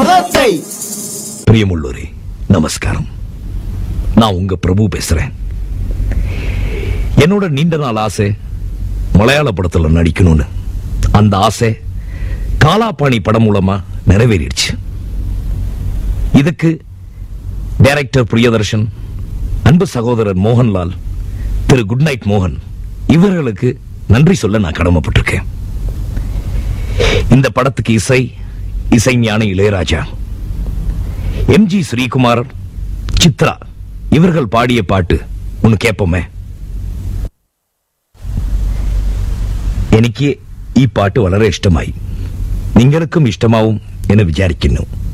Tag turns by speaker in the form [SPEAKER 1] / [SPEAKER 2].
[SPEAKER 1] ஓசை
[SPEAKER 2] பிரியமுள்ளோரே நமஸ்காரம் நான் உங்க பிரபு பேசுறேன் என்னோட நீண்ட நாள் ஆசை மலையாள படத்துல நடிக்கணும்னு அந்த ஆசை காலாபாணி படம் மூலமா நிறைவேறிடுச்சு இதுக்கு டைரக்டர் பிரியதர்ஷன் அன்பு சகோதரர் மோகன்லால் திரு குட் நைட் மோகன் இவர்களுக்கு நன்றி சொல்ல நான் கடமைப்பட்டிருக்கேன் இந்த படத்துக்கு இசை இசைஞானி இளையராஜா எம்ஜி ஸ்ரீகுமார் சித்ரா இவர்கள் பாடிய பாட்டு ஒன்னு കേൾപ്പൊമേ എനിക്ക് ഈ പാട്ട് വളരെ ഇഷ്ടമായി നിങ്ങൾക്കും ഇഷ്ടമാവും എന്ന് വിചാരിക്കുന്നു